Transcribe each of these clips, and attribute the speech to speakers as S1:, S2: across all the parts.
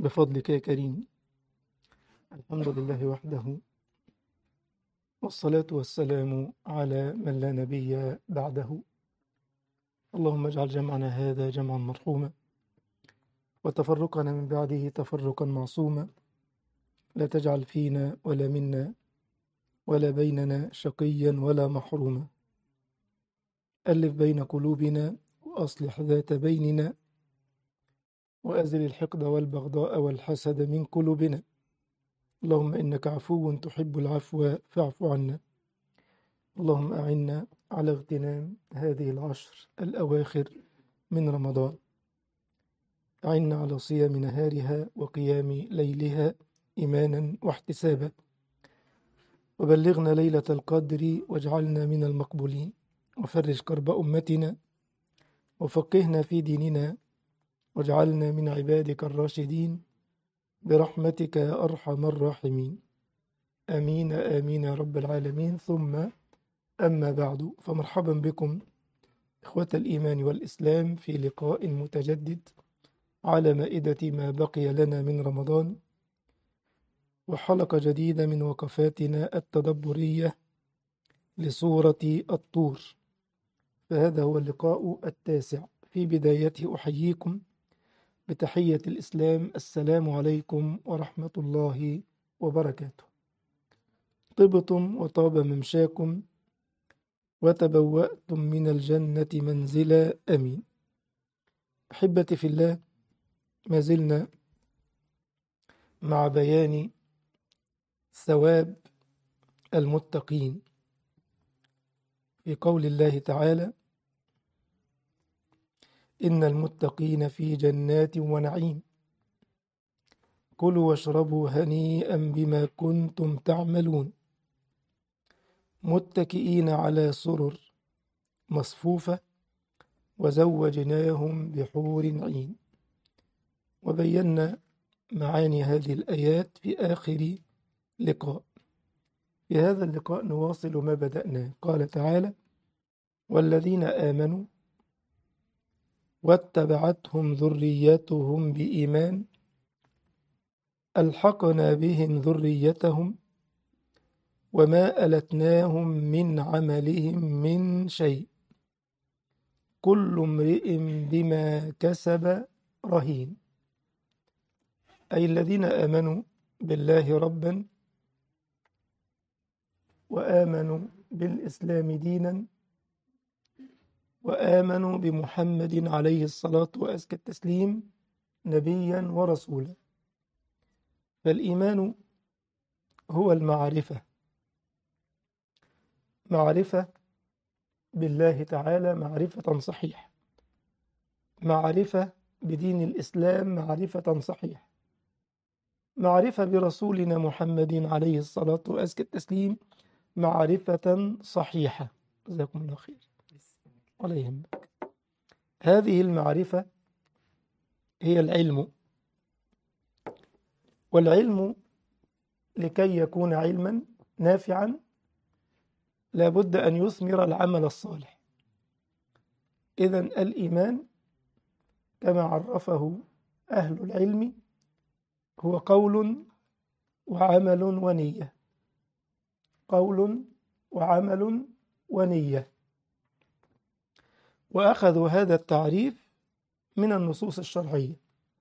S1: بفضلك يا كريم الحمد لله وحده والصلاة والسلام على من لا نبي بعده اللهم اجعل جمعنا هذا جمعا مرحوما وتفرقنا من بعده تفرقا معصوما لا تجعل فينا ولا منا ولا بيننا شقيا ولا محروما ألف بين قلوبنا وأصلح ذات بيننا وأزل الحقد والبغضاء والحسد من قلوبنا اللهم إنك عفو تحب العفو فاعف عنا اللهم أعنا على اغتنام هذه العشر الأواخر من رمضان أعنا على صيام نهارها وقيام ليلها إيمانا واحتسابا وبلغنا ليلة القدر واجعلنا من المقبولين وفرج كرب أمتنا وفقهنا في ديننا واجعلنا من عبادك الراشدين برحمتك يا أرحم الراحمين آمين آمين يا رب العالمين ثم أما بعد فمرحبا بكم إخوة الإيمان والإسلام في لقاء متجدد على مائدة ما بقي لنا من رمضان وحلقة جديدة من وقفاتنا التدبرية لسورة الطور فهذا هو اللقاء التاسع في بدايته أحييكم بتحية الإسلام السلام عليكم ورحمة الله وبركاته طبتم وطاب ممشاكم وتبوأتم من الجنة منزلا أمين أحبتي في الله ما زلنا مع بيان ثواب المتقين في قول الله تعالى إن المتقين في جنات ونعيم كلوا واشربوا هنيئا بما كنتم تعملون متكئين على سرر مصفوفة وزوجناهم بحور عين وبينا معاني هذه الآيات في آخر لقاء في هذا اللقاء نواصل ما بدأناه قال تعالى والذين آمنوا واتبعتهم ذريتهم بإيمان ألحقنا بهم ذريتهم وما ألتناهم من عملهم من شيء كل امرئ بما كسب رهين أي الذين آمنوا بالله ربا وآمنوا بالإسلام دينا وآمنوا بمحمد عليه الصلاة وأزكى التسليم نبيا ورسولا فالإيمان هو المعرفة معرفة بالله تعالى معرفة صحيحة معرفة بدين الإسلام معرفة صحيحة معرفة برسولنا محمد عليه الصلاة وأزكى التسليم معرفة صحيحة جزاكم الله خير ولا يهمك هذه المعرفة هي العلم والعلم لكي يكون علما نافعا لابد أن يثمر العمل الصالح إذا الإيمان كما عرفه أهل العلم هو قول وعمل ونية قول وعمل ونية وأخذوا هذا التعريف من النصوص الشرعية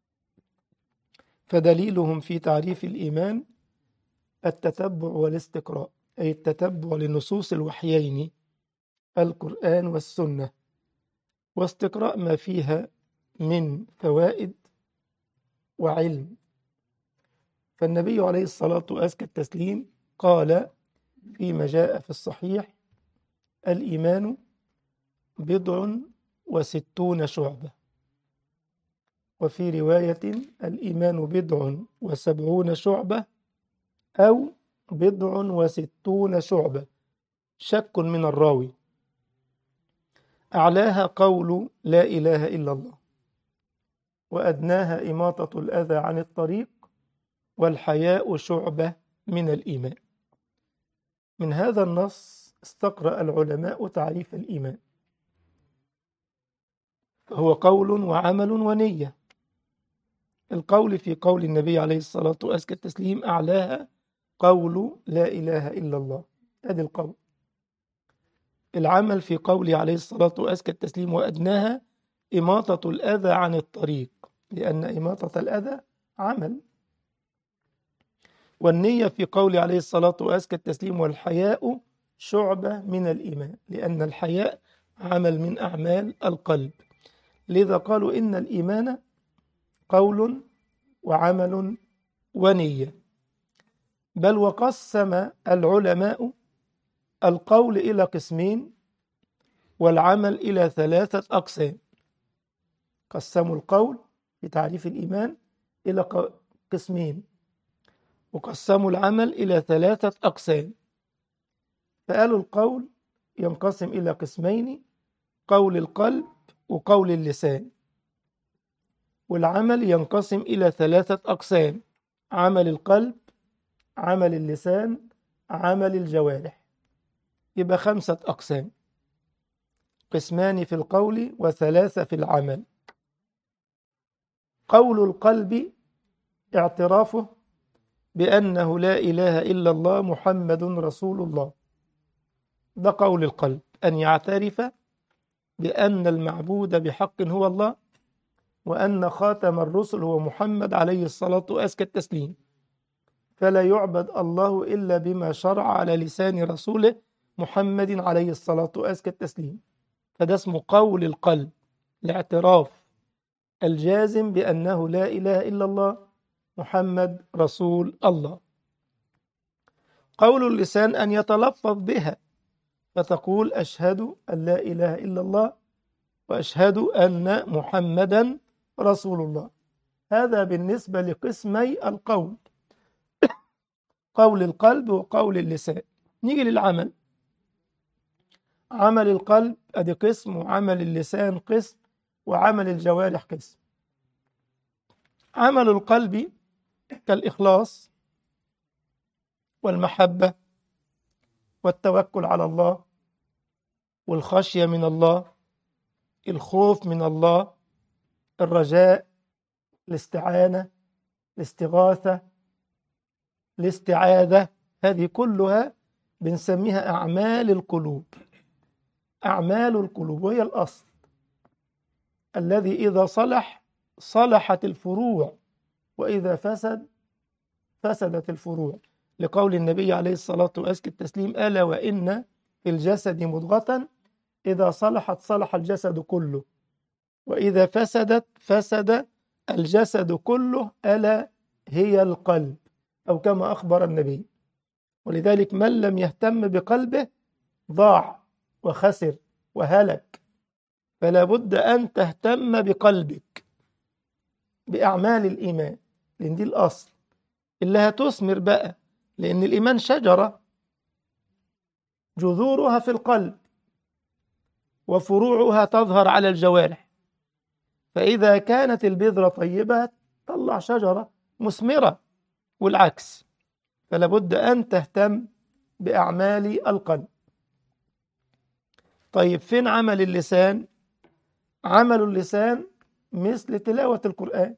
S1: فدليلهم في تعريف الإيمان التتبع والاستقراء أي التتبع لنصوص الوحيين القرآن والسنة واستقراء ما فيها من فوائد وعلم فالنبي عليه الصلاة وأزكى التسليم قال فيما جاء في الصحيح الإيمان بضع وستون شعبة وفي رواية الإيمان بضع وسبعون شعبة أو بضع وستون شعبة شك من الراوي أعلاها قول لا إله إلا الله وأدناها إماطة الأذى عن الطريق والحياء شعبة من الإيمان من هذا النص استقرأ العلماء تعريف الإيمان هو قول وعمل ونية القول في قول النبي عليه الصلاة وأزكى التسليم أعلاها قول لا إله إلا الله هذا القول العمل في قوله عليه الصلاة وأزكى التسليم وأدناها إماطة الأذى عن الطريق لأن إماطة الأذى عمل والنية في قول عليه الصلاة وأزكى التسليم والحياء شعبة من الإيمان لأن الحياء عمل من أعمال القلب لذا قالوا إن الإيمان قول وعمل ونية بل وقسم العلماء القول إلى قسمين والعمل إلى ثلاثة أقسام قسموا القول في تعريف الإيمان إلى قسمين وقسموا العمل إلى ثلاثة أقسام فقالوا القول ينقسم إلى قسمين قول القلب وقول اللسان والعمل ينقسم إلى ثلاثة أقسام عمل القلب عمل اللسان عمل الجوارح يبقى خمسة أقسام قسمان في القول وثلاثة في العمل قول القلب اعترافه بأنه لا إله إلا الله محمد رسول الله ده قول القلب أن يعترف بأن المعبود بحق هو الله وأن خاتم الرسل هو محمد عليه الصلاة وأزكى التسليم فلا يعبد الله إلا بما شرع على لسان رسوله محمد عليه الصلاة وأزكى التسليم فده اسمه قول القلب الاعتراف الجازم بأنه لا إله إلا الله محمد رسول الله قول اللسان أن يتلفظ بها فتقول أشهد أن لا إله إلا الله وأشهد أن محمدا رسول الله هذا بالنسبة لقسمي القول قول القلب وقول اللسان نيجي للعمل عمل القلب أدي قسم وعمل اللسان قسم وعمل الجوارح قسم عمل القلب كالإخلاص والمحبة والتوكل على الله والخشية من الله الخوف من الله الرجاء الاستعانة الاستغاثة الاستعاذة هذه كلها بنسميها أعمال القلوب أعمال القلوب وهي الأصل الذي إذا صلح صلحت الفروع وإذا فسد فسدت الفروع لقول النبي عليه الصلاة وأزكى التسليم ألا وإن في الجسد مضغة إذا صلحت صلح الجسد كله وإذا فسدت فسد الجسد كله ألا هي القلب أو كما أخبر النبي ولذلك من لم يهتم بقلبه ضاع وخسر وهلك فلا بد أن تهتم بقلبك بأعمال الإيمان لأن دي الأصل اللي هتثمر بقى لأن الإيمان شجرة جذورها في القلب وفروعها تظهر على الجوارح فإذا كانت البذرة طيبة تطلع شجرة مثمرة والعكس فلا بد أن تهتم بأعمال القلب طيب فين عمل اللسان عمل اللسان مثل تلاوة القرآن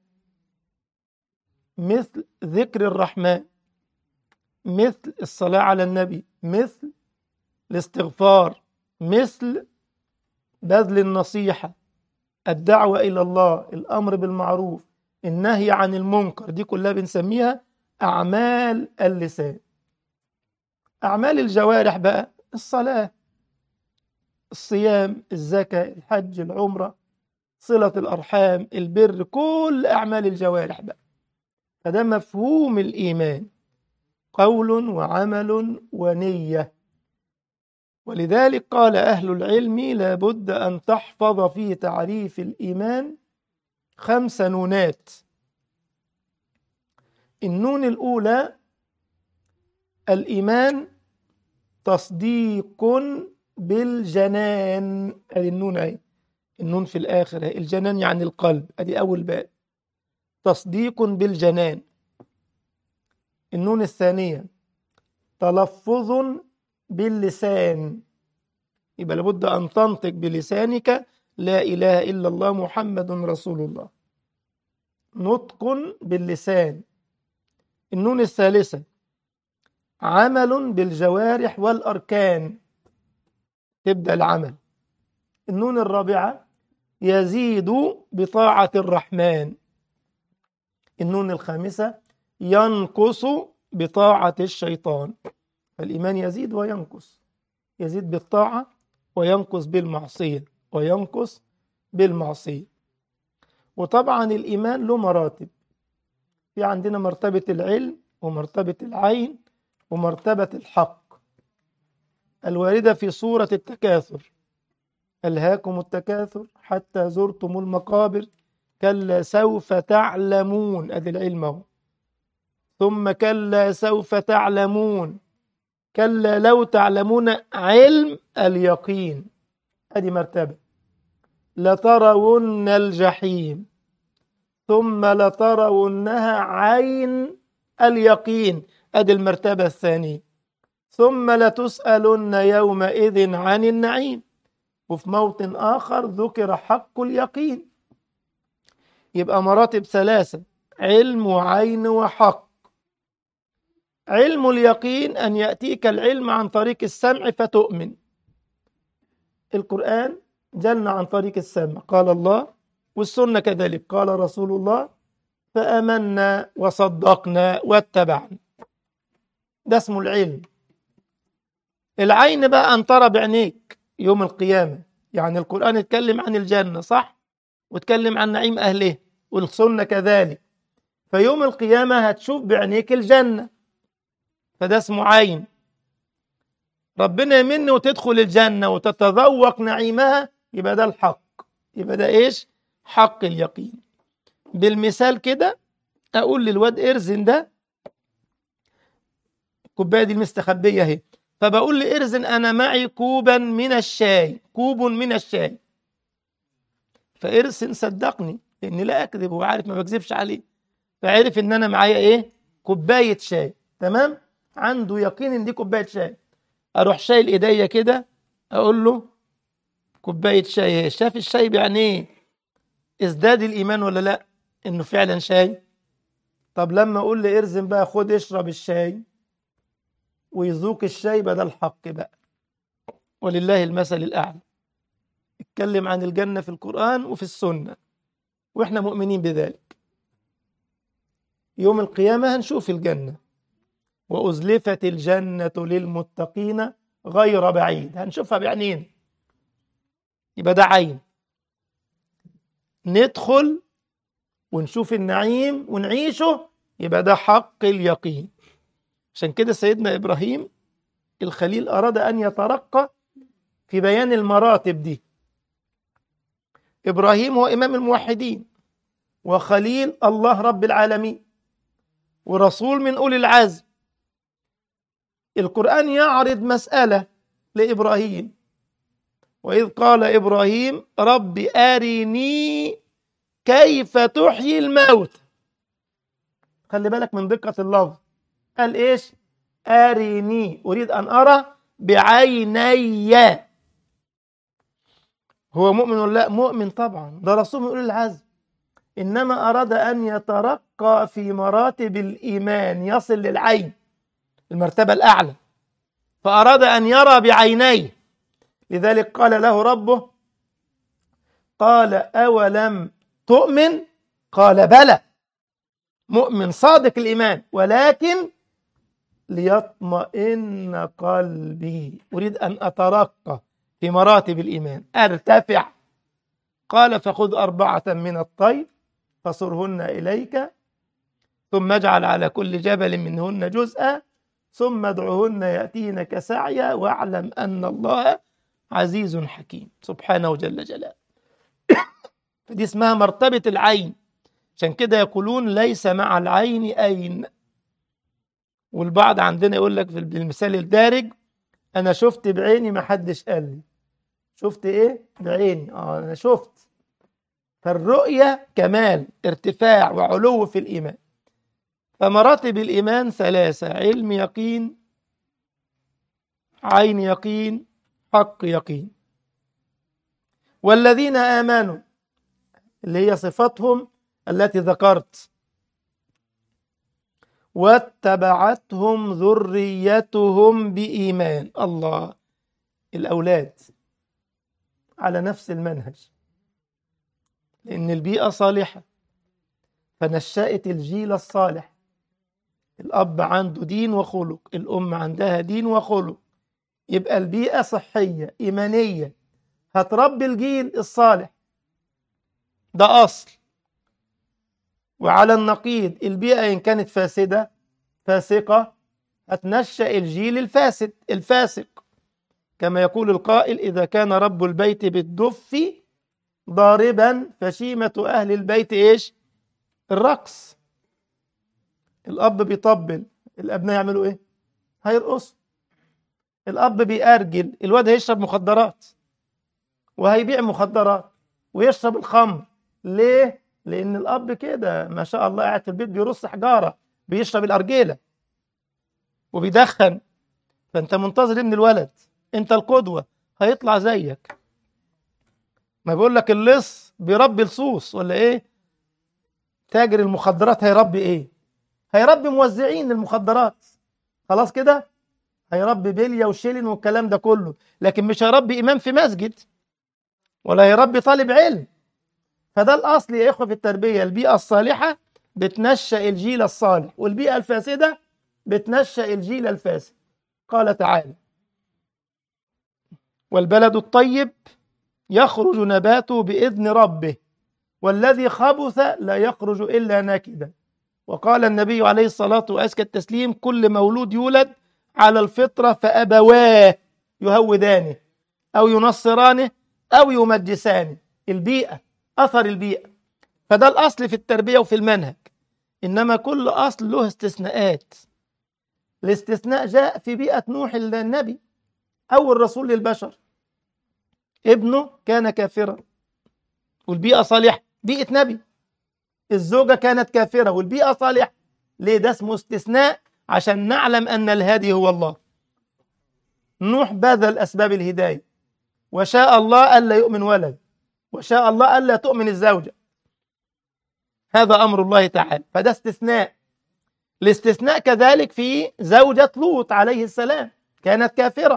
S1: مثل ذكر الرحمن مثل الصلاة على النبي مثل الاستغفار مثل بذل النصيحة الدعوة إلى الله الأمر بالمعروف النهي عن المنكر دي كلها بنسميها أعمال اللسان أعمال الجوارح بقى الصلاة الصيام الزكاة الحج العمرة صلة الأرحام البر كل أعمال الجوارح بقى فده مفهوم الإيمان قول وعمل ونية ولذلك قال أهل العلم لابد أن تحفظ في تعريف الإيمان خمس نونات النون الأولى الإيمان تصديق بالجنان ادي النون اهي النون في الاخر اهي الجنان يعني القلب ادي اول باب تصديق بالجنان النون الثانيه تلفظ باللسان يبقى لابد ان تنطق بلسانك لا اله الا الله محمد رسول الله نطق باللسان النون الثالثة عمل بالجوارح والأركان تبدأ العمل النون الرابعة يزيد بطاعة الرحمن النون الخامسة ينقص بطاعة الشيطان فالإيمان يزيد وينقص يزيد بالطاعة وينقص بالمعصية وينقص بالمعصية وطبعا الإيمان له مراتب في عندنا مرتبة العلم ومرتبة العين ومرتبة الحق الواردة في سورة التكاثر ألهاكم التكاثر حتى زرتم المقابر كلا سوف تعلمون أدي العلم أهو ثم كلا سوف تعلمون كلا لو تعلمون علم اليقين أدي مرتبة لترون الجحيم ثم لترونها عين اليقين أدي المرتبة الثانية ثم لتسألن يومئذ عن النعيم وفي موطن آخر ذكر حق اليقين يبقى مراتب ثلاثة علم وعين وحق علم اليقين أن يأتيك العلم عن طريق السمع فتؤمن القرآن جلنا عن طريق السمع قال الله والسنة كذلك قال رسول الله فأمنا وصدقنا واتبعنا ده اسمه العلم العين بقى أن ترى بعينيك يوم القيامة يعني القرآن اتكلم عن الجنة صح واتكلم عن نعيم أهله والسنة كذلك فيوم القيامة هتشوف بعينيك الجنة فده اسمه عين ربنا يمن وتدخل الجنة وتتذوق نعيمها يبقى ده الحق يبقى ده ايش حق اليقين بالمثال كده اقول للواد ارزن ده الكوبايه دي المستخبيه اهي فبقول لارزن انا معي كوبا من الشاي كوب من الشاي فارسن صدقني لاني لا اكذب وعارف ما بكذبش عليه فعرف ان انا معايا ايه كوبايه شاي تمام عنده يقين ان دي كوبايه شاي اروح شايل ايديا كده اقول له كوبايه شاي اهي شاف الشاي بعينيه ازداد الايمان ولا لا انه فعلا شاي طب لما اقول لارزم بقى خد اشرب الشاي ويذوق الشاي بدل الحق بقى ولله المثل الاعلى اتكلم عن الجنه في القران وفي السنه واحنا مؤمنين بذلك يوم القيامه هنشوف الجنه وأزلفت الجنة للمتقين غير بعيد هنشوفها بعينين يبقى ده عين ندخل ونشوف النعيم ونعيشه يبقى ده حق اليقين عشان كده سيدنا إبراهيم الخليل أراد أن يترقى في بيان المراتب دي إبراهيم هو إمام الموحدين وخليل الله رب العالمين ورسول من أولي العزم القرآن يعرض مسألة لإبراهيم وإذ قال إبراهيم رب أرني كيف تحيي الموت خلي بالك من دقة اللفظ قال إيش أرني أريد أن أرى بعيني هو مؤمن ولا لا مؤمن طبعا ده رسول من أولي العزم إنما أراد أن يترقى في مراتب الإيمان يصل للعين المرتبة الأعلى فأراد أن يرى بعينيه لذلك قال له ربه قال أولم تؤمن قال بلى مؤمن صادق الإيمان ولكن ليطمئن قلبي أريد أن أترقى في مراتب الإيمان أرتفع قال فخذ أربعة من الطير فصرهن إليك ثم اجعل على كل جبل منهن جزءا ثم ادعهن يأتينك سعيا واعلم أن الله عزيز حكيم سبحانه جل جلاله فدي اسمها مرتبة العين عشان كده يقولون ليس مع العين أين والبعض عندنا يقول لك في المثال الدارج أنا شفت بعيني ما حدش قال لي شفت إيه بعيني آه أنا شفت فالرؤية كمال ارتفاع وعلو في الإيمان فمراتب الإيمان ثلاثة علم يقين عين يقين حق يقين والذين آمنوا اللي هي صفتهم التي ذكرت واتبعتهم ذريتهم بإيمان الله الأولاد على نفس المنهج لأن البيئة صالحة فنشأت الجيل الصالح الأب عنده دين وخلق الأم عندها دين وخلق يبقى البيئة صحية إيمانية هتربي الجيل الصالح ده أصل وعلى النقيض البيئة إن كانت فاسدة فاسقة هتنشأ الجيل الفاسد الفاسق كما يقول القائل إذا كان رب البيت بالدف ضاربا فشيمة أهل البيت إيش الرقص الأب بيطبل الأبناء يعملوا إيه هيرقصوا الأب بيأرجل الواد هيشرب مخدرات وهيبيع مخدرات ويشرب الخمر ليه لأن الأب كده ما شاء الله قاعد في البيت بيرص حجارة بيشرب الأرجيلة وبيدخن فأنت منتظر ابن الولد أنت القدوة هيطلع زيك ما بيقول لك اللص بيربي لصوص ولا إيه تاجر المخدرات هيربي إيه هيربي موزعين المخدرات خلاص كده هيربي بلية وشيلن والكلام ده كله لكن مش هيربي إمام في مسجد ولا هيربي طالب علم فده الأصل يا إخوة في التربية البيئة الصالحة بتنشأ الجيل الصالح والبيئة الفاسدة بتنشأ الجيل الفاسد قال تعالى والبلد الطيب يخرج نباته بإذن ربه والذي خبث لا يخرج إلا ناكدا وقال النبي عليه الصلاة وأزكى التسليم كل مولود يولد على الفطرة فأبواه يهودانه أو ينصرانه أو يمجسانه البيئة أثر البيئة فده الأصل في التربية وفي المنهج إنما كل أصل له استثناءات الاستثناء جاء في بيئة نوح النبي أول رسول للبشر ابنه كان كافرا والبيئة صالحة بيئة نبي الزوجة كانت كافرة والبيئة صالحة ليه ده اسمه استثناء عشان نعلم أن الهادي هو الله نوح بذل أسباب الهداية وشاء الله ألا يؤمن ولد وشاء الله ألا تؤمن الزوجة هذا أمر الله تعالى فده استثناء الاستثناء كذلك في زوجة لوط عليه السلام كانت كافرة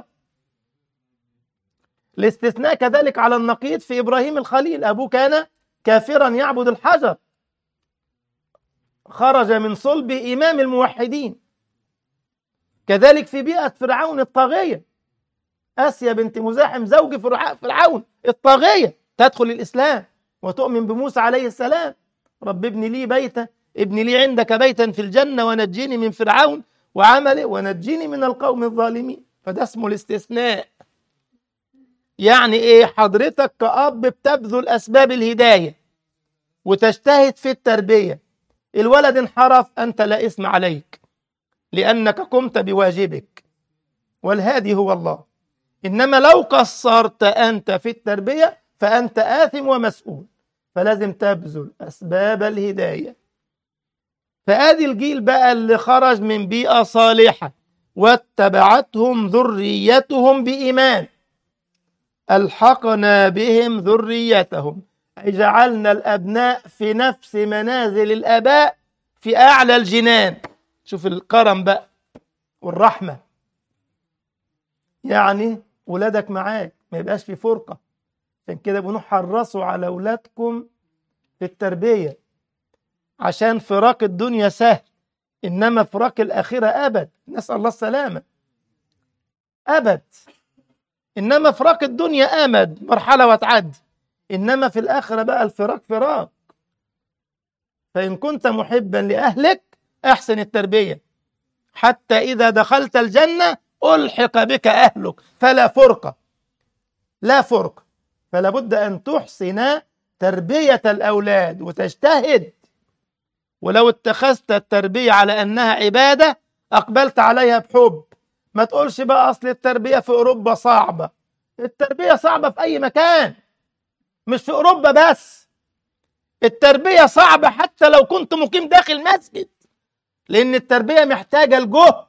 S1: الاستثناء كذلك على النقيض في إبراهيم الخليل أبوه كان كافرا يعبد الحجر خرج من صلب إمام الموحدين كذلك في بيئة فرعون الطاغية آسيا بنت مزاحم زوج فرعون الطاغية تدخل الإسلام وتؤمن بموسى عليه السلام رب ابن لي بيتا ابن لي عندك بيتا في الجنة ونجيني من فرعون وعمله ونجيني من القوم الظالمين فده اسمه الاستثناء يعني ايه حضرتك كأب بتبذل أسباب الهداية وتجتهد في التربية الولد انحرف أنت لا إثم عليك لأنك قمت بواجبك والهادي هو الله إنما لو قصرت أنت في التربية فأنت آثم ومسؤول فلازم تبذل أسباب الهداية فآدي الجيل بقى اللي خرج من بيئة صالحة واتبعتهم ذريتهم بإيمان ألحقنا بهم ذريتهم أي جعلنا الأبناء في نفس منازل الآباء في أعلى الجنان شوف الكرم بقى والرحمة يعني ولادك معاك ما يبقاش في فرقة عشان كده بنقول حرصوا على أولادكم في التربية عشان فراق الدنيا سهل إنما فراق الآخرة أبد نسأل الله السلامة أبد إنما فراق الدنيا أمد مرحلة وتعدي إنما في الآخرة بقى الفراق فراق فإن كنت محبا لأهلك أحسن التربية حتى إذا دخلت الجنة ألحق بك أهلك فلا فرقة لا فرق فلا بد أن تحسن تربية الأولاد وتجتهد ولو اتخذت التربية على أنها عبادة أقبلت عليها بحب ما تقولش بقى أصل التربية في أوروبا صعبة التربية صعبة في أي مكان مش في أوروبا بس التربية صعبة حتى لو كنت مقيم داخل مسجد لأن التربية محتاجة الجهد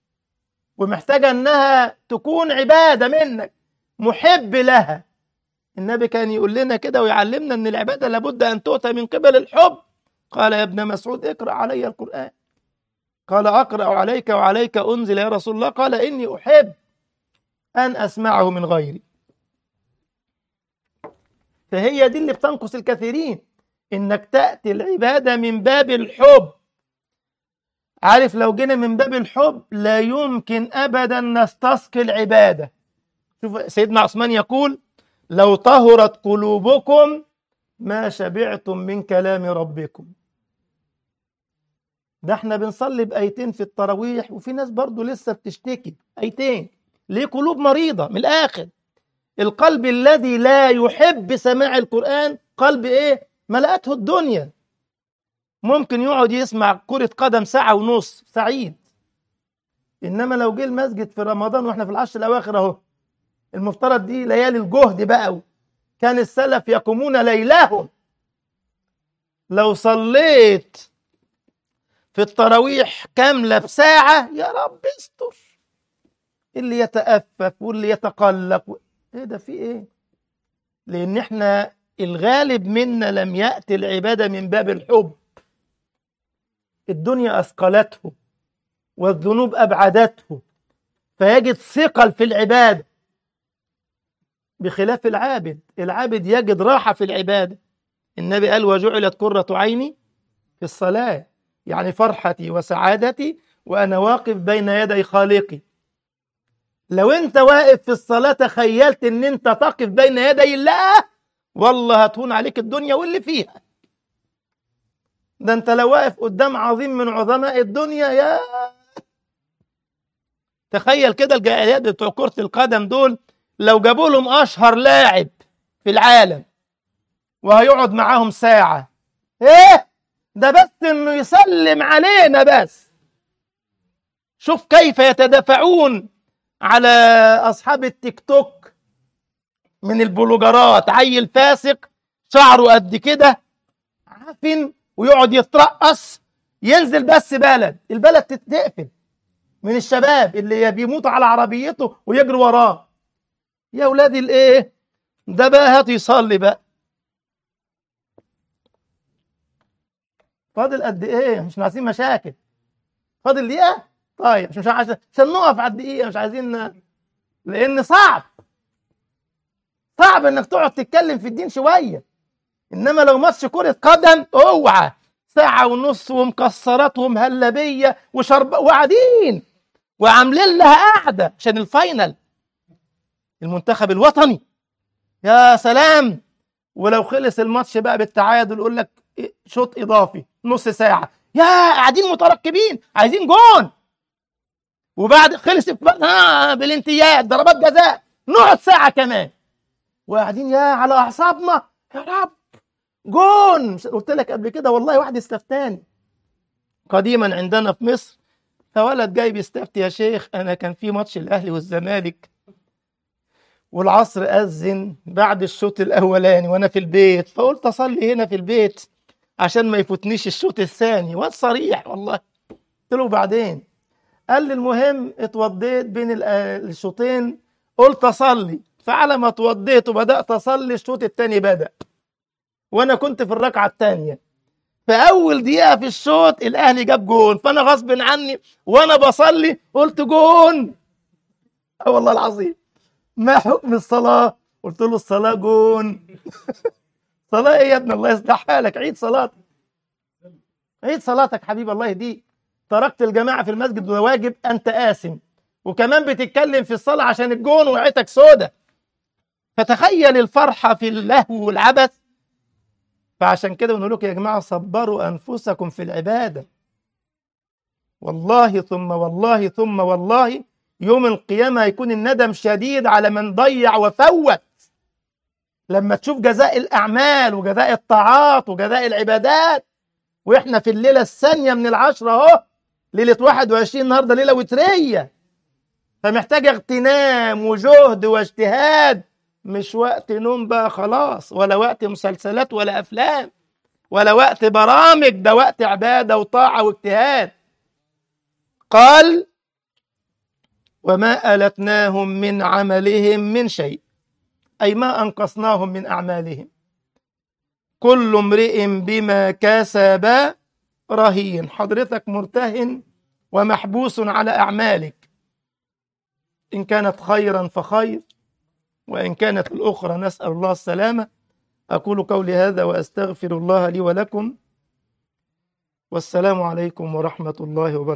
S1: ومحتاجة أنها تكون عبادة منك محب لها النبي كان يقول لنا كده ويعلمنا ان العباده لابد ان تؤتى من قبل الحب قال يا ابن مسعود اقرا علي القران قال اقرا عليك وعليك انزل يا رسول الله قال اني احب ان اسمعه من غيري فهي دي اللي بتنقص الكثيرين انك تاتي العباده من باب الحب عارف لو جينا من باب الحب لا يمكن ابدا نستسقي العباده شوف سيدنا عثمان يقول لو طهرت قلوبكم ما شبعتم من كلام ربكم ده احنا بنصلي بايتين في التراويح وفي ناس برضو لسه بتشتكي ايتين ليه قلوب مريضه من الاخر القلب الذي لا يحب سماع القران قلب ايه ملأته الدنيا ممكن يقعد يسمع كرة قدم ساعة ونص سعيد إنما لو جه المسجد في رمضان وإحنا في العشر الأواخر أهو المفترض دي ليالي الجهد بقى كان السلف يقومون ليلهم لو صليت في التراويح كاملة بساعة يا رب استر اللي يتأفف واللي يتقلق ايه ده في ايه لان احنا الغالب منا لم يأتي العبادة من باب الحب الدنيا أثقلته والذنوب أبعدته فيجد ثقل في العبادة بخلاف العابد العابد يجد راحة في العبادة النبي قال وجعلت قرة عيني في الصلاة يعني فرحتي وسعادتي وأنا واقف بين يدي خالقي لو أنت واقف في الصلاة تخيلت أن أنت تقف بين يدي الله والله هتهون عليك الدنيا واللي فيها ده أنت لو واقف قدام عظيم من عظماء الدنيا يا تخيل كده الجاهليات بتوع كرة القدم دول لو جابوا لهم أشهر لاعب في العالم وهيقعد معاهم ساعة إيه ده بس إنه يسلم علينا بس شوف كيف يتدافعون على أصحاب التيك توك من البلوجرات عيل فاسق شعره قد كده عفن ويقعد يترقص ينزل بس بلد البلد تتقفل من الشباب اللي بيموت على عربيته ويجري وراه يا ولادي الايه ده بقى هات يصلي بقى فاضل قد ايه مش عايزين مشاكل فاضل دقيقه طيب مش مش عشان عشان نقف على الدقيقه مش عايزين لان صعب صعب انك تقعد تتكلم في الدين شويه انما لو ماتش كره قدم اوعى ساعه ونص ومكسرات ومهلبيه وشرب وقاعدين وعاملين لها قاعده عشان الفاينل المنتخب الوطني يا سلام ولو خلص الماتش بقى بالتعادل يقول لك شوط اضافي نص ساعه يا قاعدين مترقبين عايزين جون وبعد خلص آه بالانتياد ضربات جزاء نقعد ساعه كمان وقاعدين يا على اعصابنا يا رب جون قلت لك قبل كده والله واحد استفتاني قديما عندنا في مصر فولد جاي بيستفتي يا شيخ انا كان في ماتش الاهلي والزمالك والعصر أذن بعد الشوط الأولاني وأنا في البيت فقلت أصلي هنا في البيت عشان ما يفوتنيش الشوط الثاني واد صريح والله قلت له بعدين قال لي المهم اتوضيت بين الشوطين قلت أصلي فعلى ما اتوضيت وبدأت أصلي الشوط الثاني بدأ وأنا كنت في الركعة الثانية في أول دقيقة في الشوط الأهلي جاب جون فأنا غصب عني وأنا بصلي قلت جون أه والله العظيم ما حكم الصلاة؟ قلت له الصلاة جون صلاة ايه يا ابن الله يصلح حالك عيد صلاتك عيد صلاتك حبيب الله يهديك تركت الجماعة في المسجد وواجب أنت آثم وكمان بتتكلم في الصلاة عشان الجون وقعتك سودة فتخيل الفرحة في اللهو والعبث فعشان كده بنقول لكم يا جماعة صبروا أنفسكم في العبادة والله ثم والله ثم والله يوم القيامة هيكون الندم شديد على من ضيع وفوت لما تشوف جزاء الأعمال وجزاء الطاعات وجزاء العبادات وإحنا في الليلة الثانية من العشرة أهو ليلة 21 النهاردة ليلة وترية فمحتاجة اغتنام وجهد واجتهاد مش وقت نوم بقى خلاص ولا وقت مسلسلات ولا أفلام ولا وقت برامج ده وقت عبادة وطاعة واجتهاد قال وما ألتناهم من عملهم من شيء أي ما أنقصناهم من أعمالهم كل امرئ بما كسب رهين حضرتك مرتهن ومحبوس على أعمالك إن كانت خيرا فخير وإن كانت الأخرى نسأل الله السلامة أقول قولي هذا وأستغفر الله لي ولكم والسلام عليكم ورحمة الله وبركاته